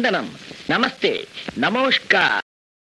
வந்தனம் நமஸ்தே நமோஷ்கார்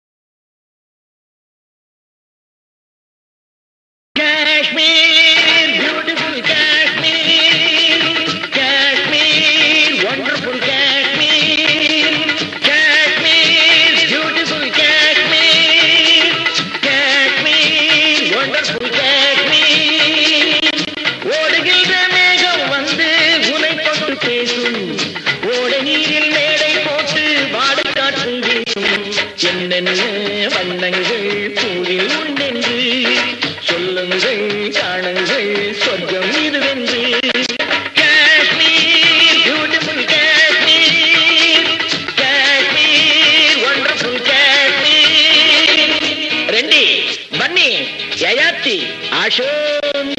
Kashmir beautiful Kashmir Kashmir wonderful Kashmir Kashmir beautiful Kashmir Kashmir wonderful Kashmir ஓடுகின்ற மேகம் வந்து உனை தொட்டு பேசும் ஓட நீரில் மேடை போட்டு வாடக்காற்று வீசும் என்னென்ன வண்ணங்கள் பூவில் உண்டென்று சொல்லுங்கள் காணுங்கள் சொர்க்கம் இதுவென்று காஷ்மீர் பியூட்டிஃபுல் காஷ்மீர் காஷ்மீர் ஒண்டர்ஃபுல் காஷ்மீர் ரெண்டி பன்னி யயாத்தி ஆஷோன்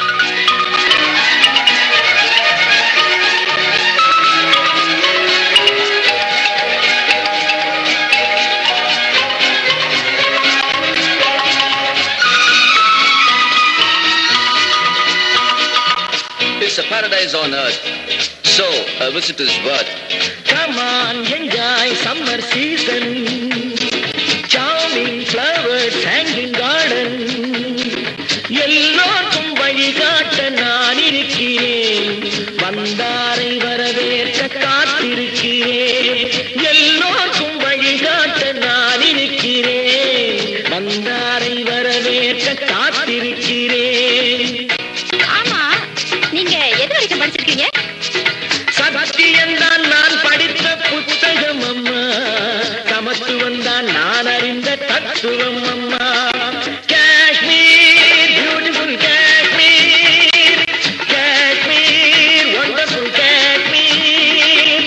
It's a paradise on earth. So, a visitor's worth. Come on, enjoy summer season. Charming flowers hanging garden. எல்லோருக்கும் வழிகாட்ட நான் இருக்கிறேன் வந்தாரை வரவேற்க காத்திருக்கிறேன் எல்லோருக்கும் வழிகாட்ட நான் இருக்கிறேன் வந்தாரை வரவேற்க காத்திருக்கிறேன் ஆமா நீங்க எது வரைக்கும் படிச்சிருக்கீங்க சத்தியம்தான் நான் படித்த புத்தகம் அம்மா சமத்துவம் தான் நான் அறிந்த தத்துவம் அம்மா காஷ்மீர் பியூட்டிஃபுல் காஷ்மீர் காஷ்மீர் ஒண்டர்ஃபுல் காஷ்மீர்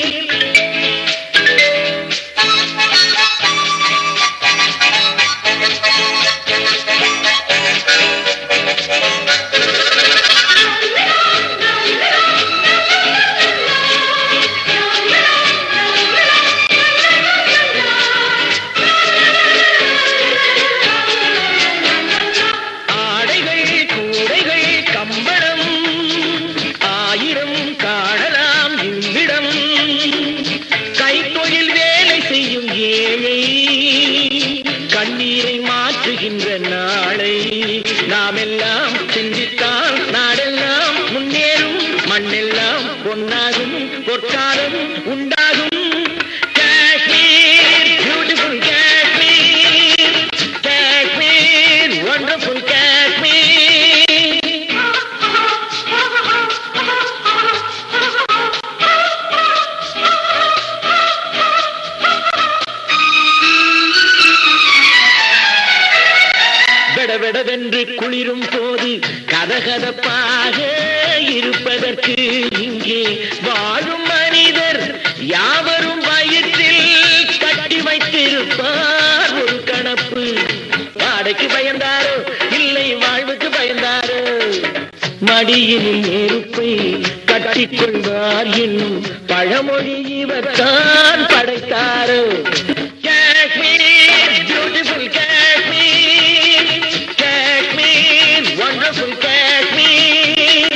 ஆடைகள் கூடைகள் கம்பளம் ஆயிரம் காணலாம் இவ்விடம் கைத்தொழில் வேலை செய்யும் ஏழை கண்ணீரை மாற்றுகின்ற நாளை நாம் எல்லாம் சிந்தித்தால் நாடெல்லாம் முன்னேறும் மண்ணெல்லாம் பொன்னாகும் பொற்காலம் உண்டாகும் காஷ்மீர் பியூட்டிஃபுல் காஷ்மீர் காஷ்மீர் ஒண்டர்ஃபுல் காஷ்மீர் வெடவெடவென்று குளிரும் போது கதகதப்பாக இருப்பதற்கு இங்கே வாழும் மனிதர் யாவரும் வயிற்றில் கட்டி வைத்திருப்பார் ஒரு கணப்பு வாடைக்கு பயந்தாரோ இல்லை வாழ்வுக்கு பயந்தாரோ மடியில் நெருப்பை கட்டிக்கொள்வார் என்னும் பழமொழி இவர் தான் படைத்தாரோ காஷ்மீர் பியூட்டிஃபுல் காஷ்மீர் காஷ்மீர் ஒண்டர்ஃபுல் காஷ்மீர்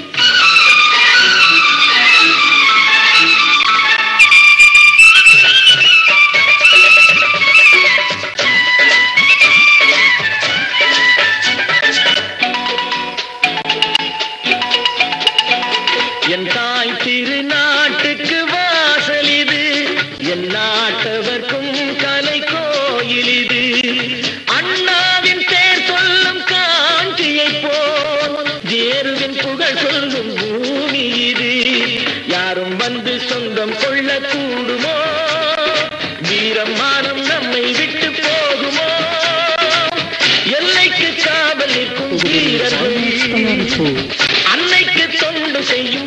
என் தாய் திருநாட்டுக்கு வாசல் இது என் நாட்டவர்க்கும் கலை கோயில் இது அண்ணாவின் பேர் சொல்லும் காஞ்சியை போல் ஜேருவின் புகழ் சொல்லும் பூமி இது யாரும் வந்து சொந்தம் கொள்ள கூடுமோ வீரம் மானம் நம்மை விட்டு போகுமோ எல்லைக்கு காவல் நிற்கும் வீரர்கள் அன்னைக்கு தொண்டு செய்யும்